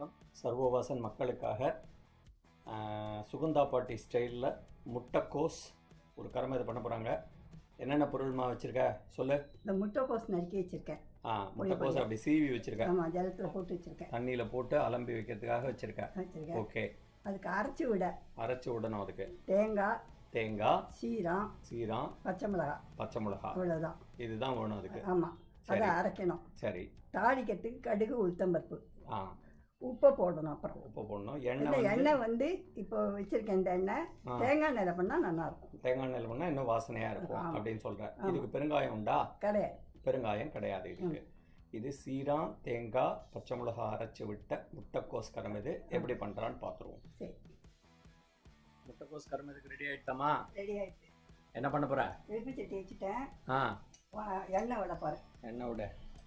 வணக்கம் சர்வவாசன் மக்களுக்காக ஆஹ், சுகுந்தா பாட்டி ஸ்டைலில் முட்டைக்கோஸ் ஒரு கரமை இது பண்ண போகிறாங்க என்னென்ன பொருள்மா வச்சுருக்க சொல்லு இந்த முட்டைக்கோஸ் நறுக்கி வச்சிருக்கேன் ஆ முட்டைக்கோஸ் அப்படி சீவி வச்சுருக்க ஆமாம் ஜலத்தில் போட்டு வச்சிருக்கேன் தண்ணியில் போட்டு அலம்பி வைக்கிறதுக்காக வச்சுருக்க வச்சிருக்கேன் ஓகே அதுக்கு அரைச்சி விட அரைச்சி விடணும் அதுக்கு தேங்காய் தேங்காய் சீரம் சீரம் பச்சை மிளகாய் பச்சை மிளகாய் அவ்வளோதான் இதுதான் வேணும் அதுக்கு ஆமாம் அதை அரைக்கணும் சரி தாளிக்கிறதுக்கு கடுகு உளுத்தம்பருப்பு ஆ உப்பை போடணும் அப்புறம் உப்பு போடணும் இந்த எண்ணெய் வந்து எண்ணெய் வந்து இப்போ வச்சிருக்கேன் இந்த எண்ணெய் ஆ. தேங்காய் எண்ணெயில் பண்ணால் நல்லாயிருக்கும் தேங்காய் எண்ணெயில் பண்ணால் இன்னும் வாசனையாக இருக்கும் ஆமா. அப்படின்னு சொல்கிறேன் இதுக்கு பெருங்காயம் உண்டா கிடையாது பெருங்காயம் கிடையாது இதுக்கு இது சீரம் தேங்காய் பச்சை மிளகாய் அரைச்சி விட்ட முட்டைக்கோஸ் கரம் இது எப்படி பண்ணுறான்னு பார்த்துருவோம் சரி முட்டைக்கோஸ் கரம் இதுக்கு ரெடி ஆகிட்டோமா ரெடி ஆகிடுச்சு என்ன பண்ண போகிற வெறுப்பு சட்டி வச்சுட்டேன் ஆ வா- எண்ணெய் விட போகிறேன் எண்ணெய் விட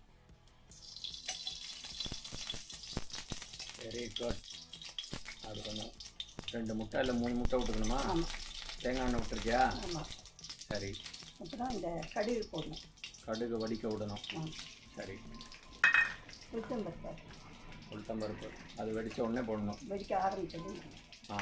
வெரி குட் அது கொஞ்சம் ரெண்டு முட்டை இல்லை மூணு முட்டை விட்டுக்கணுமா ஆமாம் தேங்காய் எண்ணெய் விட்டுருக்கியா ஆமாம் சரி அப்புறம் இந்த கடுகு போடணும் கடுகு வடிக்க விடணும் ஆ சரி உளுத்தம்பருப்பு உளுத்தம்பருப்பு அது வெடித்த உடனே போடணும் வெடிக்க ஆரம்பிச்சது ஆ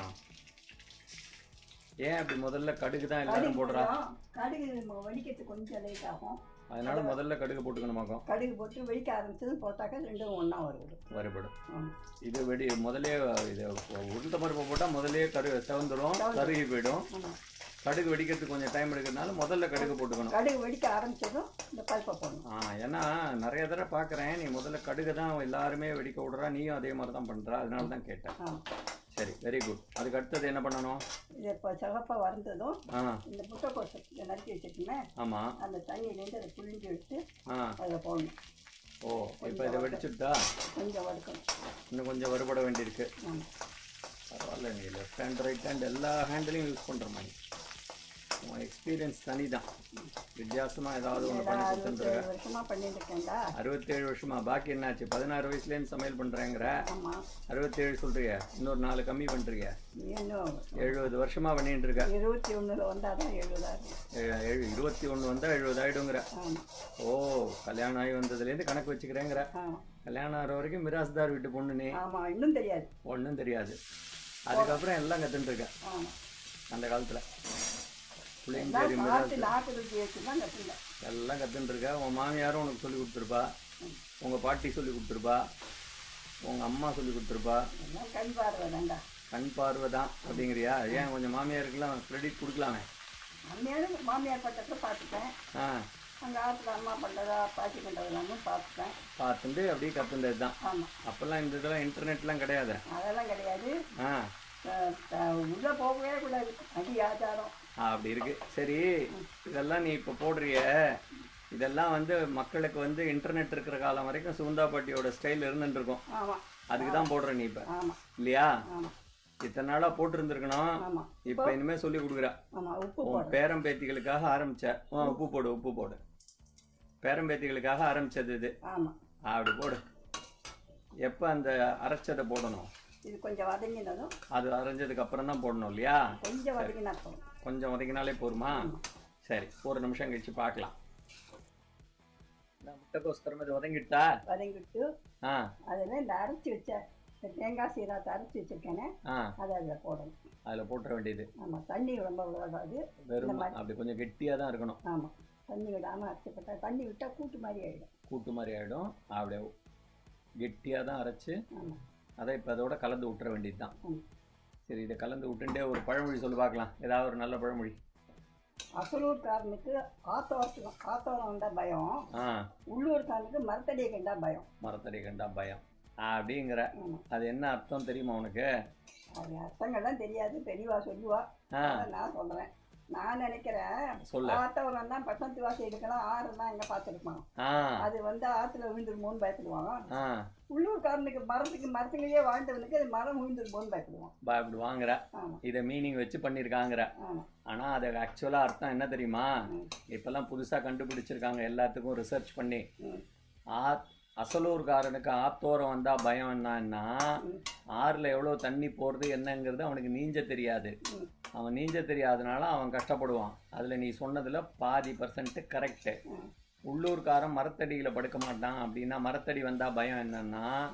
ஏன் அப்படி முதல்ல கடுகு தான் கடுகு எல்லாரும் போடுறா போடுறோம். கடுகு நம்ம வடிக்கிறதுக்கு கொஞ்சம் லேட் ஆகும் அதனால முதல்ல கடுகு போட்டுக்கணுமாக்கும் கடுகு போட்டு வெடிக்க ஆரம்பிச்சதும் போட்டாக்கா ரெண்டும் ஒன்றா வரும் வறுபடும் ஆமாம் இது வெடி முதலே இது உளுந்த பருப்பு போட்டால் முதலே கரு செவந்துடும் கருகி போயிடும் ஆமாம் கடுகு வெடிக்கிறதுக்கு கொஞ்சம் டைம் எடுக்கிறதுனால முதல்ல கடுகு போட்டுக்கணும் கடுகு வெடிக்க ஆரம்பிச்சதும் இந்த பருப்பை போடணும் ஆ ஏன்னா நிறைய தடவை பார்க்குறேன் நீ முதல்ல கடுகு தான் எல்லாருமே வெடிக்க விடுறா நீயும் அதே மாதிரி தான் பண்ணுற அதனால தான் கேட்டேன் ஆமாம் சரி வெரி குட் அதுக்கு அடுத்தது என்ன பண்ணணும் இது இப்போ சிவப்பாக வறந்ததும் ஆ இந்த முட்டைக்கோசை இதை நறுக்கி வச்சுட்டுமே ஆமாம் அந்த தண்ணியிலேருந்து அதை புழிஞ்சு விட்டு ஆ அதில் போடணும் ஓ இப்போ இதை வெடிச்சுட்டா கொஞ்சம் வறுக்கணும் இன்னும் கொஞ்சம் வறுபட வேண்டியிருக்கு ஆமாம் பரவாயில்ல நீ லெஃப்ட் ஹேண்ட் ரைட் ஹேண்ட் எல்லா ஹேண்ட்லையும் யூஸ் பண்ணுற மாதிரி உன் எக்ஸ்பீரியன்ஸ் தனி தான் வித்தியாசமாக ஏதாவது ஒன்று பண்ணி கொடுத்துருக்க அறுபத்தேழு வருஷமாக பண்ணிட்டு இருக்கேன்டா அறுபத்தேழு வருஷமா பாக்கி என்னாச்சு பதினாறு வயசுலேருந்து சமையல் பண்ணுறேங்கிற ஆமாம் அறுபத்தேழு சொல்றிய இன்னொரு நாலு கம்மி பண்ணுறிய நீ இன்னும் எழுபது வருஷமா பண்ணிட்டு இருக்க இருபத்தி ஒன்றில் வந்தால் தான் எழுபதாயிரம் ஏ- ஏழு இருபத்தி ஒன்று வந்தால் எழுபது ஆயிடுங்கிற ஆமாம் ஓ கல்யாணம் ஆகி வந்ததுலேருந்து கணக்கு வச்சுக்கிறேங்கிற ஆமாம் கல்யாணம் ஆகிற வரைக்கும் மிராஸ்தார் வீட்டு பொண்ணு நீ ஆமாம் இன்னும் தெரியாது ஒன்றும் தெரியாது அதுக்கப்புறம் எல்லாம் கற்றுட்டு இருக்க ஆமாம் அந்த காலத்தில் பிள்ளைங்க எல்லாம் சரி பார்த்து நாக்கு ருச்சி வச்சு தான் கற்றுல எல்லாம் கற்றுட்டு இருக்க உன் மாமியாரும் உனக்கு சொல்லி கொடுத்துருப்பா உங்கள் பாட்டி சொல்லி கொடுத்துருப்பா உங்கள் அம்மா சொல்லி கொடுத்துருப்பா எல்லாம் கண் பார்வை தான்டா கண் பார்வை தான் அப்படிங்கிறியா ஏன் கொஞ்சம் மாமியாருக்கெல்லாம் கிரெடிட் கொடுக்கலாமே மாமியார் மாமியார் பட்டத்தில் பார்த்துப்பேன் ஆ அங்கே ஆற்றுல அம்மா பண்ணுறதா பாட்டி பண்ணுறதெல்லாமும் பார்த்துப்பேன் பார்த்துட்டு அப்படியே கற்றுண்டது தான் ஆமாம் அப்போல்லாம் இந்த இதெல்லாம் இன்டர்நெட்லாம் கிடையாது அதெல்லாம் கிடையாது ஆ உள்ளே போகவே கூடாது அடி ஆச்சாரம் ஆ, அப்படி இருக்கு சரி இதெல்லாம் நீ இப்போ போடுறிய இதெல்லாம் வந்து மக்களுக்கு வந்து இன்டர்நெட் இருக்கிற காலம் வரைக்கும் சுகுந்தா பாட்டியோட ஸ்டைல் இருந்துட்டு இருக்கும் ஆமாம் அதுக்கு தான் போடுற நீ இப்போ ஆமாம் இல்லையா ஆமாம் இத்தனை நாளாக போட்டிருந்துருக்கணும் ஆமாம் இப்போ இனிமே சொல்லி கொடுக்குற ஆமாம் உப்பு உன் பேரம் பேத்திகளுக்காக ஆரம்பிச்ச ஆ, உப்பு போடு உப்பு போடு பேரம் பேத்திகளுக்காக ஆரம்பிச்சது இது ஆமாம் அப்படி போடு எப்போ அந்த அரைச்சதை போடணும் இது கொஞ்சம் வதங்கினதும் அது அரைஞ்சதுக்கு அப்புறம் தான் போடணும் இல்லையா கொஞ்சம் வதங்கினா போதும் கொஞ்சம் வதக்கினாலே போருமா சரி ஒரு நிமிஷம் கழிச்சு பார்க்கலாம் இந்த முட்டைக்கோஸ் கரும்பு இது வதங்கிட்டா வதங்கிட்டு ஆ அதில் இந்த அரைச்சி வச்ச இந்த தேங்காய் சீராத்தை அரைச்சி வச்சிருக்கேனே ஆ அதை அதில் போடணும் அதில் போட்டுற வேண்டியது ஆமாம் தண்ணி ரொம்ப விடாது வெறும் அப்படி கொஞ்சம் கெட்டியாக தான் இருக்கணும் ஆமாம் தண்ணி விடாமல் அரைச்சி போட்டா தண்ணி விட்டால் கூட்டு மாதிரி ஆகிடும் கூட்டு மாதிரி ஆகிடும் அப்படியே கெட்டியாக தான் அரைச்சு ஆமாம் அதை இப்போ அதோட கலந்து விட்டுற வேண்டியது தான் ம். சரி இதை கலந்து விட்டுண்டே ஒரு பழமொழி சொல்லி பார்க்கலாம் ஏதாவது ஒரு நல்ல பழமொழி அசலூர்காரனுக்கு ஆத்தோரத்துக்கு ஆத்தோரம் வந்தால் பயம் ஆ உள்ளூர்காரனுக்கு மரத்தடியை கண்டா பயம் மரத்தடி கண்டா பயம் அப்படிங்கிற ஆமாம் அது என்ன அர்த்தம் தெரியுமா உனக்கு அது அர்த்தங்கள்லாம் தெரியாது பெரியவா சொல்லுவா ஆ அதை நான் சொல்கிறேன் நான் நினைக்கிறேன் சொல்லு ஆத்தவரம் தான் பட்டத்து வாசி எடுக்கலாம் ஆறு தான் எங்கே பார்த்துருப்பான் ஆ அது வந்து ஆற்றுல விழுந்துருமோன்னு பயப்படுவான் ஆ உள்ளூர்காரனுக்கு மரத்துக்கு மரத்துலேயே வாழ்ந்தவனுக்கு அது மரம் விழுந்துருமோன்னு பயப்படுவான் பா இப்படி வாங்குற ஆமாம் இதை மீனிங் வச்சு பண்ணியிருக்காங்கிற ஆமாம் ஆனால் அது ஆக்சுவலாக அர்த்தம் என்ன தெரியுமா ம். இப்போல்லாம் புதுசாக கண்டுபிடிச்சிருக்காங்க எல்லாத்துக்கும் ரிசர்ச் பண்ணி ம் ஆ அசலூர்காரனுக்கு ஆத்தோரம் வந்தால் பயம் என்னன்னா ம். ஆறில் எவ்வளோ தண்ணி போகிறது என்னங்கிறது அவனுக்கு நீஞ்ச தெரியாது ம். அவன் நீஞ்ச தெரியாதனால அவன் கஷ்டப்படுவான் அதில் நீ சொன்னதில் பாதி பர்சன்ட் கரெக்டு ம். உள்ளூர்காரன் மரத்தடியில் படுக்க மாட்டான் அப்படின்னா மரத்தடி வந்தால் பயம் என்னன்னா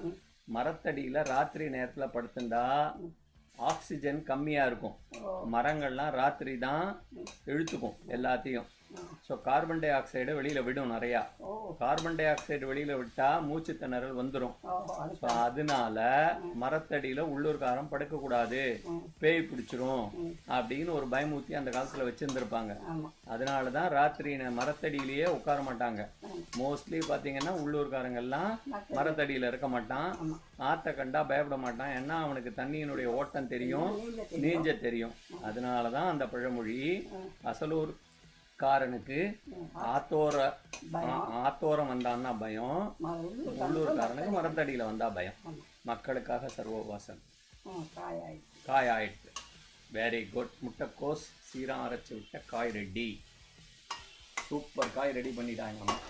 மரத்தடியில ராத்திரி நேரத்துல படுத்துண்டா ஆக்சிஜன் கம்மியா இருக்கும் ஓ மரங்கள்லாம் ராத்திரி தான் இழுத்துக்கும் எல்லாத்தையும் ஸோ கார்பன் டை ஆக்சைடை வெளியில விடும் நிறையா ஓ கார்பன் டை ஆக்சைடு வெளியில விட்டா மூச்சு திணறல் வந்துடும் ஓ அது ஸோ அதனால மரத்தடியில உள்ளூர்காரம் படுக்கக்கூடாது ம். பேய் பிடிச்சிரும் ம். அப்படின்னு ஒரு பயமூத்தி அந்த காலத்துல வச்சிருந்திருப்பாங்க ஆமாம் அதனால தான் ராத்திரி நே- மரத்தடியிலேயே உட்கார மாட்டாங்க மோஸ்ட்லி பார்த்தீங்கன்னா உள்ளூர்காரங்கெல்லாம் மரத்தடியில இருக்க மாட்டான் ஆமாம் ஆத்த கண்டா பயப்பட மாட்டான் ஏன்னா அவனுக்கு தண்ணியினுடைய ஓட்டம் தெரியும் நீங்க தெரியும் நீஞ்ச தெரியும் அதனால தான் அந்த பழமொழி ம். அசலூர் காரனுக்கு ம். ஆத்தோர பயம். ஆ- ஆத்தோரம் வந்தான்னா பயம் ம- உள்ளூர் உள்ளூர்காரனுக்கு மரத்தடியில வந்தா பயம் ஆமா. மக்களுக்காக சர்வவாசன் ம், காயாயிடுச்சு காய் ஆயிடுச்சு வெரி குட் முட்டைக்கோஸ் சீரம் அரைச்சி விட்ட காய் ரெடி சூப்பர் காய் ரெடி பண்ணிட்டாங்க அம்மா